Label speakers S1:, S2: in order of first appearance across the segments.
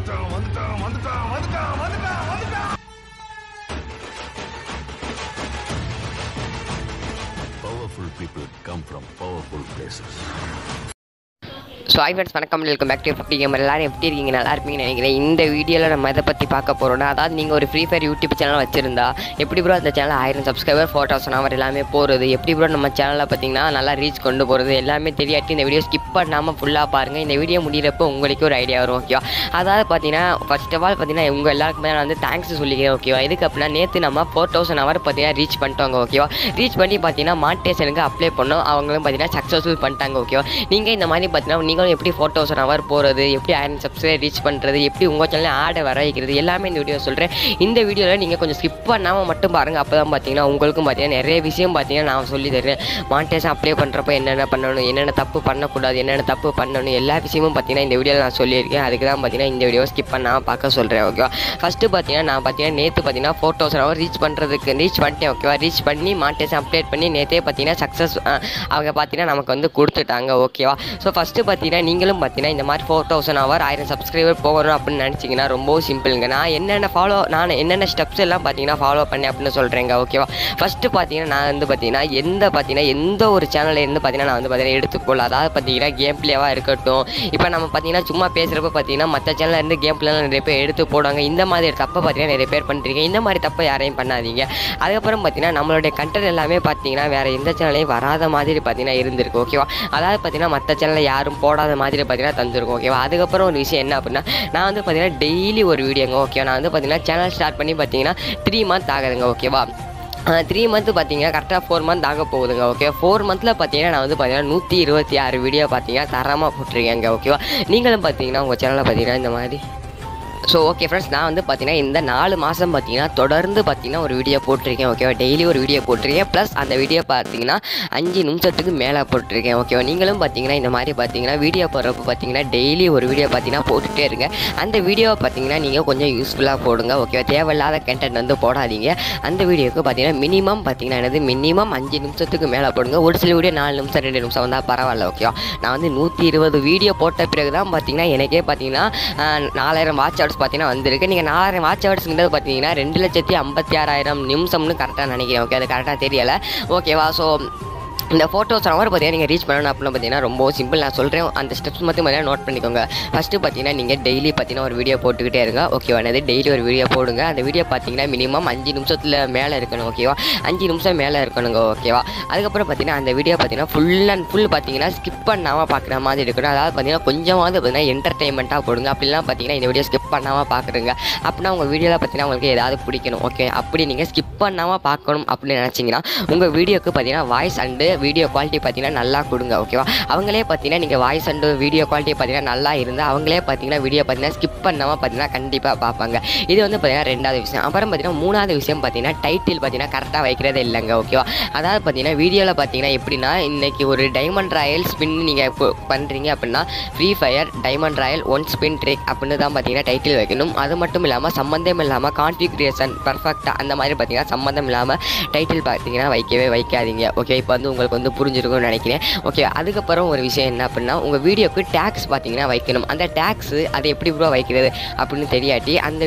S1: வந்துட்டான் வந்துட்டான் வந்துட்டான் வந்துட்டான் வந்துட்டான் வந்துட்டான்
S2: Powerful people come from powerful places.
S3: So hi friends வணக்கம் welcome back to fifty gamer எல்லாரும் எப்படி இருக்கீங்க நல்லா இருப்பீங்கன்னு நினைக்கிறேன் இந்த வீடியோவில் நம்ம எதை பற்றி பார்க்க போகிறோம்னா அதாவது நீங்கள் ஒரு ஃப்ரீ ஃபயர் யூடியூப் சேனல் வச்சிருந்தா எப்படி ப்ரோ அந்த சேனல் ஆயிரம் சப்ஸ்கிரைபர் ஃபோட்டோஸ் அவர் எல்லாமே போகிறது எப்படி ப்ரோ நம்ம சேனலில் பார்த்தீங்கன்னா நல்லா ரீச் கொண்டு போகிறது எல்லாமே தெரியாட்டி இந்த வீடியோ ஸ்கிப் பண்ணாமல் ஃபுல்லாக பாருங்கள் இந்த வீடியோ முடிகிறப்போ உங்களுக்கு ஒரு ஐடியா வரும் ஓகேவா அதாவது பார்த்தீங்கன்னா ஃபர்ஸ்ட் ஆஃப் ஆல் பார்த்தீங்கன்னா உங்கள் எல்லாருக்குமே நான் வந்து தேங்க்ஸ் சொல்லிக்கிறேன் ஓகேவா எதுக்கு அப்படின்னா நேற்று நம்ம ஃபோர் தௌசண்ட் ஹவர் பார்த்தீங்கன்னா ரீச் பண்ணிட்டோங்க ஓகேவா ரீச் பண்ணி பார்த்தீங்கன்னா மானிட்டேஷனுக்கு அப்ளை பண்ணோம் அவங்களும் பார்த்தீங்கன்னா சக்ஸஸ்ஃபுல் பண்ணிட்டாங்க ஓகேவா நீங்கள் இந்த மாதிரி பார்த்தீங்கன்னா நீங்களும் எப்படி ஃபோர் தௌசண்ட் ஹவர் போகிறது எப்படி ஆயிரம் சப்ஸ்கிரைப் ரீச் பண்ணுறது எப்படி உங்கள் சேனலில் ஆடை வர வைக்கிறது எல்லாமே இந்த வீடியோ சொல்கிறேன் இந்த வீடியோவில் நீங்கள் கொஞ்சம் ஸ்கிப் பண்ணாமல் மட்டும் பாருங்கள் அப்போ தான் பார்த்தீங்கன்னா உங்களுக்கும் பார்த்தீங்கன்னா நிறைய விஷயம் பார்த்தீங்கன்னா நான் சொல்லி தருவேன் மானிட்டேஷன் அப்ளை பண்ணுறப்ப என்னென்ன பண்ணணும் என்னென்ன தப்பு பண்ணக்கூடாது என்னென்ன தப்பு பண்ணணும் எல்லா விஷயமும் பார்த்தீங்கன்னா இந்த வீடியோவில் நான் சொல்லியிருக்கேன் அதுக்கு தான் பார்த்தீங்கன்னா இந்த வீடியோ ஸ்கிப் பண்ணாமல் பார்க்க சொல்கிறேன் ஓகேவா ஃபஸ்ட்டு பார்த்தீங்கன்னா நான் பார்த்தீங்கன்னா நேற்று பார்த்தீங்கன்னா ஃபோர் தௌசண்ட் ஹவர் ரீச் பண்ணுறதுக்கு ரீச் பண்ணிட்டேன் ஓகேவா ரீச் பண்ணி மானிட்டேஷன் அப்டேட் பண்ணி நேற்றே பார்த்தீங்கன்னா சக்ஸஸ் அவங்க பார்த்தீங்கன்னா நமக்கு வந்து கொடுத்துட்டாங்க ஓகேவா ஸோ ஃபஸ்ட்டு பார்த்தீங்கன்னா நீங்களும் பார்த்தீங்கன்னா இந்த மாதிரி ஃபோர் தௌசண்ட் ஹவர் ஆயிரம் சப்ஸ்கிரைபர் போகணும் அப்படின்னு நினச்சிங்கன்னா ரொம்ப சிம்பிளுங்க நான் என்னென்ன ஃபாலோ நான் என்னென்ன ஸ்டெப்ஸ் எல்லாம் பார்த்தீங்கன்னா ஃபாலோ பண்ணேன் அப்படின்னு சொல்கிறேங்க ஓகேவா ஃபஸ்ட்டு பார்த்தீங்கன்னா நான் வந்து பார்த்தீங்கன்னா எந்த பார்த்தீங்கன்னா எந்த ஒரு சேனலில் இருந்து பார்த்தீங்கன்னா நான் வந்து பார்த்தீங்கன்னா எடுத்துக்கொள்ள அதாவது பார்த்தீங்கன்னா கேம் பிளேவாக இருக்கட்டும் இப்போ நம்ம பார்த்தீங்கன்னா சும்மா பேசுகிறப்ப பார்த்தீங்கன்னா மற்ற சேனலில் இருந்து கேம் பிளேலாம் நிறைய பேர் எடுத்து போடுவாங்க இந்த மாதிரி தப்பை பார்த்தீங்கன்னா நிறைய பேர் பண்ணுறீங்க இந்த மாதிரி தப்பை யாரையும் பண்ணாதீங்க அதுக்கப்புறம் பார்த்தீங்கன்னா நம்மளுடைய கண்டென்ட் எல்லாமே பார்த்தீங்கன்னா வேறு எந்த சேனலையும் வராத மாதிரி பார்த்தீங்கன்னா இருந்திருக்கு ஓகேவா அதாவது பார்த்தீங்கன்னா மற்ற சேனலில் யாரும் போடாத மாதிரி பார்த்தீங்கன்னா தந்திருக்கும் ஓகேவா அதுக்கப்புறம் ஒரு விஷயம் என்ன அப்படின்னா நான் வந்து பார்த்தீங்கன்னா டெய்லி ஒரு வீடியோங்க ஓகேவா நான் வந்து பார்த்தீங்கன்னா சேனல் ஸ்டார்ட் பண்ணி பார்த்தீங்கன்னா த்ரீ மந்த் ஆகுதுங்க ஓகேவா த்ரீ மந்த் பார்த்தீங்கன்னா கரெக்டாக ஃபோர் மந்த் ஆக போகுதுங்க ஓகே ஃபோர் மந்தில் பார்த்தீங்கன்னா நான் வந்து பார்த்தீங்கன்னா நூற்றி இருபத்தி ஆறு வீடியோ பார்த்தீங்கன்னா தரமாக போட்டிருக்கேங்க ஓகேவா நீங்களும் பார்த்தீங்கன்னா உங்கள் சேனலில் பார்த்தீங்கன்னா இந்த மாதிரி ஸோ ஓகே ஃப்ரெண்ட்ஸ் நான் வந்து பார்த்தீங்கன்னா இந்த நாலு மாதம் பார்த்தீங்கன்னா தொடர்ந்து பார்த்தீங்கன்னா ஒரு வீடியோ போட்டிருக்கேன் ஓகேவா டெய்லி ஒரு வீடியோ போட்டிருக்கேன் ப்ளஸ் அந்த வீடியோ பார்த்தீங்கன்னா அஞ்சு நிமிஷத்துக்கு மேலே போட்டிருக்கேன் ஓகேவா நீங்களும் பார்த்தீங்கன்னா இந்த மாதிரி பார்த்தீங்கன்னா வீடியோ போடுறப்ப பார்த்தீங்கன்னா டெய்லி ஒரு வீடியோ பார்த்தீங்கன்னா போட்டுகிட்டே இருங்க அந்த வீடியோவை பார்த்தீங்கன்னா நீங்கள் கொஞ்சம் யூஸ்ஃபுல்லாக போடுங்க ஓகேவா தேவையில்லாத கண்டென்ட் வந்து போடாதீங்க அந்த வீடியோக்கு பார்த்தீங்கன்னா மினிமம் பார்த்தீங்கன்னா என்னது மினிமம் அஞ்சு நிமிஷத்துக்கு மேலே போடுங்க ஒரு சில வீடியோ நாலு நிமிஷம் ரெண்டு நிமிஷம் வந்தால் பரவாயில்ல ஓகேவா நான் வந்து நூற்றி இருபது வீடியோ போட்ட பிறகு தான் பார்த்தீங்கன்னா எனக்கே பார்த்தீங்கன்னா ஆஹ், நாலாயிரம் வாட்ச் ஹவர்ஸ் பார்த்தீங்கன்னா வந்திருக்கு நீங்கள் நாலாயிரம் வாட்ச் ஹவர்ஸ்ங்கிறது பார்த்தீங்கன்னா ரெண்டு லட்சத்தி ஐம்பத்தி ஆறாயிரம் நிமிஷம்னு கரெக்டாக நினைக்கிறேன் ஓகே அது கரெக்டாக தெரியலை ஓகேவா ஸோ இந்த ஃபோட்டோஸ் அவர் பார்த்தீங்கன்னா நீங்கள் ரீச் பண்ணணும் அப்படின்னு பார்த்தீங்கன்னா ரொம்ப சிம்பிள் நான் சொல்கிறேன் அந்த ஸ்டெப்ஸ் மட்டும் பார்த்தீங்கன்னா நோட் பண்ணிக்கோங்க ஃபஸ்ட்டு பார்த்தீங்கன்னா நீங்கள் டெய்லி பார்த்தீங்கன்னா ஒரு வீடியோ போட்டுக்கிட்டே இருங்க ஓகேவா என்னது டெய்லி ஒரு வீடியோ போடுங்க அந்த வீடியோ பார்த்தீங்கன்னா மினிமம் அஞ்சு நிமிஷத்தில் மேலே இருக்கணும் ஓகேவா அஞ்சு நிமிஷம் மேலே இருக்கணுங்க ஓகேவா அதுக்கப்புறம் பார்த்தீங்கன்னா அந்த வீடியோ பார்த்தீங்கன்னா ஃபுல் அண்ட் ஃபுல் பார்த்தீங்கன்னா ஸ்கிப் பண்ணாமல் பார்க்குற மாதிரி இருக்கணும் அதாவது பார்த்தீங்கன்னா கொஞ்சமாவது பார்த்தீங்கன்னா என்டர்டைன்மெண்ட்டாக போடுங்க அப்படிலாம் பார்த்தீங்கன்னா இந்த வீடியோ ஸ்கிப் பண்ணாமல் பார்க்குறீங்க அப்படின்னா உங்கள் வீடியோவில் பார்த்தீங்கன்னா உங்களுக்கு ஏதாவது பிடிக்கணும் ஓகே அப்படி நீங்கள் ஸ்கிப் பண்ணாமல் பார்க்கணும் அப்படின்னு நினச்சிங்கன்னா உங்கள் வீடியோக்கு பார்த்தீங்கன்னா வாய்ஸ் அண்டு வீடியோ குவாலிட்டி பார்த்தீங்கன்னா நல்லா கொடுங்க ஓகேவா அவங்களே பார்த்தீங்கன்னா நீங்கள் வாய்ஸ் அண்டு வீடியோ குவாலிட்டி பார்த்தீங்கன்னா நல்லா இருந்தால் அவங்களே பார்த்தீங்கன்னா வீடியோ பார்த்தீங்கன்னா ஸ்கிப் பண்ணாமல் பார்த்தீங்கன்னா கண்டிப்பாக பார்ப்பாங்க இது வந்து பார்த்தீங்கன்னா ரெண்டாவது விஷயம் அப்புறம் பார்த்தீங்கன்னா மூணாவது விஷயம் பார்த்தீங்கன்னா டைட்டில் பார்த்தீங்கன்னா கரெக்டாக வைக்கிறதே இல்லைங்க ஓகேவா அதாவது பார்த்தீங்கன்னா வீடியோவில் பார்த்தீங்கன்னா எப்படின்னா இன்னைக்கு ஒரு டைமண்ட் ராயல் ஸ்பின் நீங்கள் பண்ணுறீங்க அப்படின்னா free fire diamond royal one spin trick அப்படின்னு தான் பார்த்தீங்கன்னா டைட்டில் வைக்கணும் அது மட்டும் இல்லாமல் சம்மந்தம் இல்லாமல் கான்ஃபிகரேஷன் பர்ஃபெக்டாக அந்த மாதிரி பார்த்தீங்கன்னா சம்மந்தம் இல்லாமல் டைட்டில் பார்த்தீங்கன்னா வைக்கவே வைக்காதீங்க ஓகே இப்போ வந்து உங்களுக்கு வந்து புரிஞ்சிருக்கும்னு நினைக்கிறேன் ஓகே அதுக்கப்புறம் ஒரு விஷயம் என்ன அப்படின்னா உங்கள் வீடியோக்கு டேக்ஸ் பார்த்தீங்கன்னா வைக்கணும் அந்த டேக்ஸு அதை எப்படி ப்ரோ வைக்கிறது அப்படின்னு தெரியாட்டி அந்த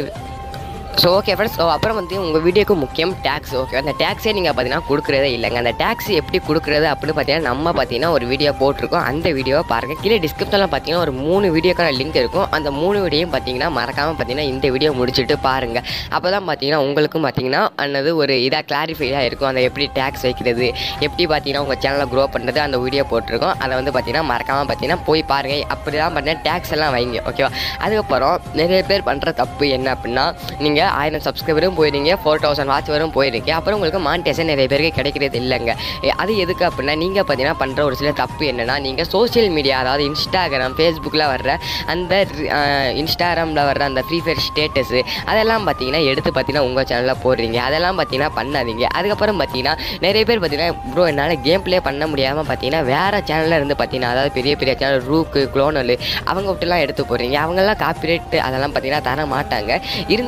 S3: ஸோ ஓகே ஃப்ரெண்ட்ஸ் ஸோ அப்புறம் வந்து உங்கள் வீடியோக்கு முக்கியம் டேக்ஸ் ஓகே அந்த டேக்ஸே நீங்கள் பார்த்தீங்கன்னா கொடுக்குறதே இல்லைங்க அந்த டேக்ஸ் எப்படி கொடுக்குறது அப்படின்னு பார்த்தீங்கன்னா நம்ம பார்த்தீங்கன்னா ஒரு வீடியோ போட்டிருக்கோம் அந்த வீடியோவை பாருங்கள் கீழே டிஸ்கிரிப்ஷனில் பார்த்தீங்கன்னா ஒரு மூணு வீடியோக்கான லிங்க் இருக்கும் அந்த மூணு வீடியோயும் பார்த்தீங்கன்னா மறக்காமல் பார்த்தீங்கன்னா இந்த வீடியோ முடிச்சுட்டு பாருங்கள் அப்போ தான் பார்த்தீங்கன்னா உங்களுக்கும் பார்த்தீங்கன்னா அன்னது ஒரு இதாக கிளாரிஃபைடாக இருக்கும் அந்த எப்படி டேக்ஸ் வைக்கிறது எப்படி பார்த்தீங்கன்னா உங்கள் சேனலை க்ரோ பண்ணுறது அந்த வீடியோ போட்டிருக்கோம் அதை வந்து பார்த்தீங்கன்னா மறக்காமல் பார்த்தீங்கன்னா போய் பாருங்கள் அப்படி தான் பார்த்தீங்கன்னா டேக்ஸ் எல்லாம் வைங்க ஓகேவா அதுக்கப்புறம் நிறைய பேர் பண்ணுற தப்பு என்ன அப்படின்னா நீங்கள் ஆயிரம் சப்ஸ்கிரைபரும் போயிருங்க ஃபோர் தௌசண்ட் வாட்ச் வரும் போயிருக்கீங்க அப்புறம் உங்களுக்கு மானிட்டேஷன் நிறைய பேருக்கு கிடைக்கிறது இல்லைங்க எ, அது எதுக்கு அப்படின்னா நீங்கள் பார்த்தீங்கன்னா பண்ணுற ஒரு சில தப்பு என்னன்னா நீங்கள் சோஷியல் மீடியா அதாவது இன்ஸ்டாகிராம் ஃபேஸ்புக்கில் வர்ற அந்த இன்ஸ்டாகிராமில் வர்ற அந்த ஃப்ரீ ஃபயர் ஸ்டேட்டஸு அதெல்லாம் பார்த்தீங்கன்னா எடுத்து பார்த்தீங்கன்னா உங்கள் சேனலில் போடுறீங்க அதெல்லாம் பார்த்தீங்கன்னா பண்ணாதீங்க அதுக்கப்புறம் பார்த்தீங்கன்னா நிறைய பேர் பார்த்தீங்கன்னா ப்ரோ என்னால் கேம் ப்ளே பண்ண முடியாமல் பார்த்தீங்கன்னா வேறு சேனலில் இருந்து பார்த்தீங்கன்னா அதாவது பெரிய பெரிய சேனல் ரூக்கு குளோனல் அவங்க விட்டுலாம் எடுத்து போடுறீங்க அவங்கெல்லாம் காப்பிரைட் அதெல்லாம் பார்த்தீங்கன்னா தர மாட்டாங்க இருந்தாலும் பார்த்தீங்கன்னா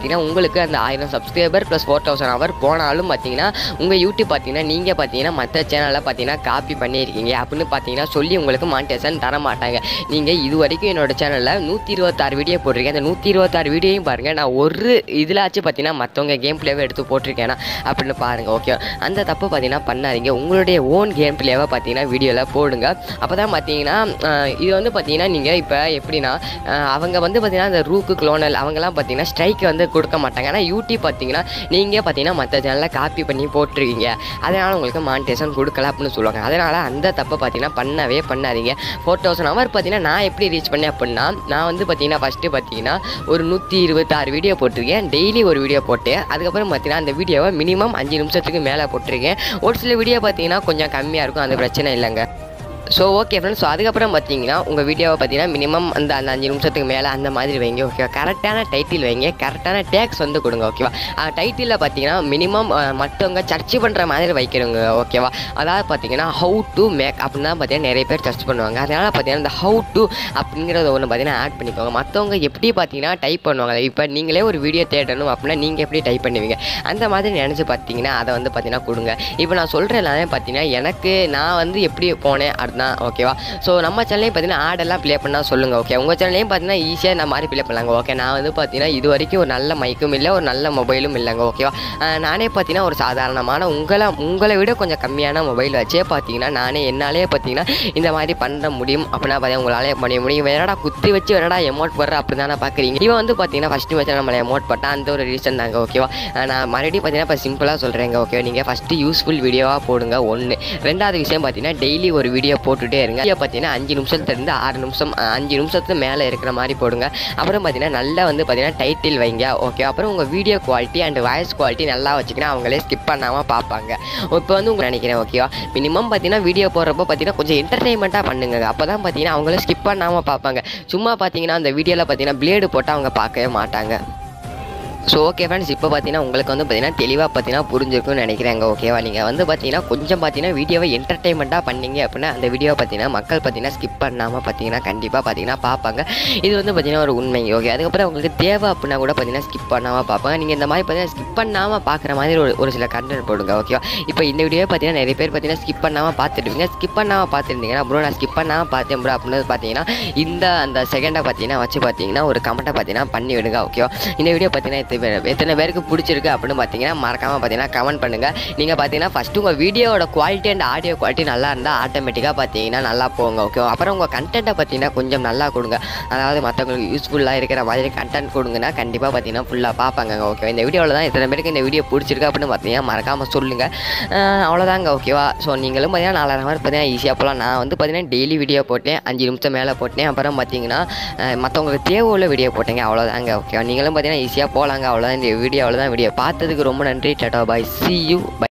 S3: பார்த்தீங்கன்னா உங்களுக்கு அந்த ஆயிரம் subscriber plus four thousand hour போனாலும் பார்த்தீங்கன்னா உங்கள் யூடியூப் பார்த்தீங்கன்னா நீங்கள் பார்த்தீங்கன்னா மற்ற சேனலில் பார்த்தீங்கன்னா காப்பி பண்ணியிருக்கீங்க அப்படின்னு பார்த்தீங்கன்னா சொல்லி உங்களுக்கு மானிட்டேஷன் தர மாட்டாங்க நீங்கள் இது வரைக்கும் என்னோட சேனலில் நூற்றி இருபத்தாறு வீடியோ போட்டிருக்கேன் அந்த நூற்றி இருபத்தாறு வீடியோயும் பாருங்கள் நான் ஒரு இதிலாச்சும் பார்த்தீங்கன்னா மற்றவங்க கேம் பிளேவை எடுத்து போட்டிருக்கேனா அப்படின்னு பாருங்கள் ஓகே அந்த தப்பு பார்த்தீங்கன்னா பண்ணாதீங்க உங்களுடைய ஓன் கேம் பிளேவை பார்த்தீங்கன்னா வீடியோவில் போடுங்க அப்போ தான் பார்த்தீங்கன்னா ஆஹ், இது வந்து பார்த்தீங்கன்னா நீங்கள் இப்போ எப்படின்னா ஆஹ், அவங்க வந்து பார்த்தீங்கன்னா இந்த ரூக்கு குளோனல் அவங்கெல்லாம் பார்த்தீங்கன்னா ஸ்ட்ரைக் வந்து கொடுக்க மாட்டாங்க ஆனால் யூடியூப் பார்த்தீங்கன்னா நீங்கள் பார்த்தீங்கன்னா மற்ற சேனலில் காப்பி பண்ணி போட்டிருக்கீங்க அதனால் உங்களுக்கு மானிட்டேஷன் கொடுக்கல அப்படின்னு சொல்லுவாங்க அதனால் அந்த தப்பை பார்த்தீங்கன்னா பண்ணவே பண்ணாதீங்க ஃபோர் தௌசண்ட் ஹவர் பார்த்தீங்கன்னா நான் எப்படி ரீச் பண்ணேன் அப்படின்னா நான் வந்து பார்த்தீங்கன்னா ஃபஸ்ட்டு பார்த்தீங்கன்னா ஒரு நூற்றி இருபத்தாறு வீடியோ போட்டிருக்கேன் டெய்லி ஒரு வீடியோ போட்டு அதுக்கப்புறம் பார்த்தீங்கன்னா அந்த வீடியோவை மினிமம் அஞ்சு நிமிஷத்துக்கு மேலே போட்டிருக்கேன் ஒரு சில வீடியோ பார்த்தீங்கன்னா கொஞ்சம் கம்மியாக இருக்கும் அது பிரச்சனை இல்லைங்க ஸோ ஓகே ஃப்ரெண்ட்ஸ் ஸோ அதுக்கப்புறம் பார்த்தீங்கன்னா உங்கள் வீடியோவை பார்த்தீங்கன்னா மினிமம் அந்த அந்த அஞ்சு நிமிஷத்துக்கு மேலே அந்த மாதிரி வைங்க ஓகேவா கரெக்டான டைட்டில் வைங்க கரெக்டான டேக்ஸ் வந்து கொடுங்க ஓகேவா டைட்டிலில் பார்த்தீங்கன்னா மினிமம் மற்றவங்க சர்ச் பண்ணுற மாதிரி வைக்கிறவங்க ஓகேவா அதாவது பார்த்தீங்கன்னா ஹவு டு மேக் அப்படின்னு தான் பார்த்தீங்கன்னா நிறைய பேர் சர்ச் பண்ணுவாங்க அதனால் பார்த்தீங்கன்னா இந்த ஹவு டு அப்படிங்கிறத ஒன்று பார்த்தீங்கன்னா ஆட் பண்ணிக்கோங்க மற்றவங்க எப்படி பார்த்தீங்கன்னா டைப் பண்ணுவாங்க இப்போ நீங்களே ஒரு வீடியோ தேடணும் அப்படின்னா நீங்கள் எப்படி டைப் பண்ணுவீங்க அந்த மாதிரி நினச்சி பார்த்தீங்கன்னா அதை வந்து பார்த்தீங்கன்னா கொடுங்க இப்போ நான் சொல்கிற எல்லாமே பார்த்தீங்கன்னா எனக்கு நான் வந்து எப்படி போனேன் அதுதான் ஓகேவா ஸோ நம்ம சேனல்லையும் பார்த்தீங்கன்னா ஆடெல்லாம் ப்ளே பண்ணால் சொல்லுங்கள் ஓகே உங்கள் சேனல்லையும் பார்த்தீங்கன்னா ஈஸியாக இந்த மாதிரி ப்ளே பண்ணலாங்க ஓகே நான் வந்து பார்த்தீங்கன்னா இது வரைக்கும் ஒரு நல்ல மைக்கும் இல்லை ஒரு நல்ல மொபைலும் இல்லைங்க ஓகேவா அஹ் நானே பார்த்தீங்கன்னா ஒரு சாதாரணமான உங்களை உங்களை விட கொஞ்சம் கம்மியான மொபைல் வச்சே பார்த்தீங்கன்னா நானே என்னாலே பார்த்தீங்கன்னா இந்த மாதிரி பண்ண முடியும் அப்படின்னா பார்த்தீங்கன்னா உங்களாலே பண்ண முடியும் வேறடா குத்தி வச்சு வேறடா எமௌண்ட் போடுற அப்படி தானே பார்க்குறீங்க இவன் வந்து பார்த்தீங்கன்னா ஃபஸ்ட்டு வச்சு நம்மளை எமௌண்ட் போட்டால் அந்த ஒரு ரீசன் தாங்க ஓகேவா அஹ் நான் மறுபடியும் பார்த்தீங்கன்னா இப்போ சிம்பிளாக சொல்கிறேங்க ஓகே நீங்கள் ஃபஸ்ட்டு யூஸ்ஃபுல் வீடியோவாக போடுங்க ஒன்று ரெண்டாவது விஷயம் பார்த்தீங்கன்னா டெய்லி ஒரு வீடியோ போட்டுகிட்டே இருங்க வீடியோ பார்த்தீங்கன்னா அஞ்சு நிமிஷத்துலேருந்து ஆறு நிமிஷம் அஹ் அஞ்சு நிமிஷத்துக்கு மேலே இருக்கிற மாதிரி போடுங்க அப்புறம் பார்த்தீங்கன்னா நல்லா வந்து பார்த்தீங்கன்னா டைட்டில் வைங்க ஓகே அப்புறம் உங்கள் video quality and voice quality நல்லா வச்சுக்கினா அவங்களே ஸ்கிப் பண்ணாமல் பார்ப்பாங்க இப்போ வந்து உங்களுக்கு நினைக்கிறேன் ஓகேவா மினிமம் பார்த்தீங்கன்னா வீடியோ போடுறப்போ பார்த்தீங்கன்னா கொஞ்சம் என்டர்டைன்மெண்ட்டாக பண்ணுங்க அப்போ தான் பார்த்தீங்கன்னா அவங்களே ஸ்கிப் பண்ணாமல் பார்ப்பாங்க சும்மா பார்த்தீங்கன்னா அந்த வீடியோவில் பார்த்தீங்கன்னா பிளேடு போட்டால் அவங்க பார்க்கவே மாட்டாங்க ஸோ ஓகே ஃப்ரெண்ட்ஸ் இப்போ பார்த்தீங்கன்னா உங்களுக்கு வந்து பார்த்தீங்கன்னா தெளிவாக பார்த்தீங்கன்னா புரிஞ்சிருக்கும்னு நினைக்கிறேங்க ஓகேவா நீங்கள் வந்து பார்த்தீங்கன்னா கொஞ்சம் பார்த்தீங்கன்னா வீடியோவை என்டர்டைன்மெண்ட்டாக பண்ணீங்க அப்படின்னா அந்த வீடியோ பார்த்தீங்கன்னா மக்கள் பார்த்தீங்கன்னா ஸ்கிப் பண்ணாமல் பார்த்தீங்கன்னா கண்டிப்பாக பார்த்தீங்கன்னா பார்ப்பாங்க இது வந்து பார்த்தீங்கன்னா ஒரு உண்மை ஓகே அதுக்கப்புறம் உங்களுக்கு தேவை அப்படின்னா கூட பார்த்தீங்கன்னா ஸ்கிப் பண்ணாமல் பார்ப்பாங்க நீங்கள் இந்த மாதிரி பார்த்தீங்கன்னா ஸ்கிப் பண்ணாமல் பார்க்குற மாதிரி ஒரு ஒரு சில கண்டென்ட் போடுங்க ஓகேவா இப்போ இந்த வீடியோ பார்த்தீங்கன்னா நிறைய பேர் பார்த்தீங்கன்னா ஸ்கிப் பண்ணாமல் பார்த்துருவீங்க ஸ்கிப் பண்ணாமல் பார்த்துருந்தீங்கன்னா ப்ரோ நான் ஸ்கிப் பண்ணாமல் பார்த்தேன் ப்ரோ அப்படின்னு பார்த்தீங்கன்னா இந்த அந்த செகண்டை பார்த்தீங்கன்னா வச்சு பார்த்தீங்கன்னா ஒரு கமெண்ட்டை பார்த்தீங்கன்னா பண்ணி விடுங்க ஓகேவா இந்த வீடியோ பார்த்தீங்கன்னா எத்தனை பேர் எத்தனை பேருக்கு பிடிச்சிருக்கு அப்படின்னு பார்த்தீங்கன்னா மறக்காமல் பார்த்தீங்கன்னா கமெண்ட் பண்ணுங்கள் நீங்கள் பார்த்தீங்கன்னா ஃபஸ்ட்டு உங்கள் வீடியோவோட குவாலிட்டி அண்ட் ஆடியோ குவாலிட்டி நல்லா இருந்தால் ஆட்டோமேட்டிக்காக பார்த்தீங்கன்னா நல்லா போங்க ஓகே அப்புறம் உங்கள் கண்டென்ட்டை பார்த்தீங்கன்னா கொஞ்சம் நல்லா கொடுங்க அதாவது மற்றவங்களுக்கு யூஸ்ஃபுல்லாக இருக்கிற மாதிரி கண்டென்ட் கொடுங்கன்னா கண்டிப்பாக பார்த்தீங்கன்னா ஃபுல்லாக பார்ப்பாங்க ஓகே இந்த வீடியோவில் தான் எத்தனை பேருக்கு இந்த வீடியோ பிடிச்சிருக்கு அப்படின்னு பார்த்தீங்கன்னா மறக்காமல் சொல்லுங்கள் அஹ் அவ்வளோதாங்க ஓகேவா ஸோ நீங்களும் பார்த்தீங்கன்னா நாலாயிரம் மாதிரி பார்த்தீங்கன்னா ஈஸியாக போகலாம் நான் வந்து பார்த்தீங்கன்னா டெய்லி வீடியோ போட்டேன் அஞ்சு நிமிஷம் மேலே போட்டேன் அப்புறம் பார்த்தீங்கன்னா அஹ் மற்றவங்களுக்கு தேவை உள்ள வீடியோ போட்டேங்க அவ்வளோதாங்க ஓகே நீங்களும் பார்த்தீங்கன்னா ஈஸியாக போகலாங்க அவ்வளோதான் இந்த வீடியோ அவ்வளோதான் வீடியோ பார்த்ததுக்கு ரொம்ப நன்றி tata bye see you by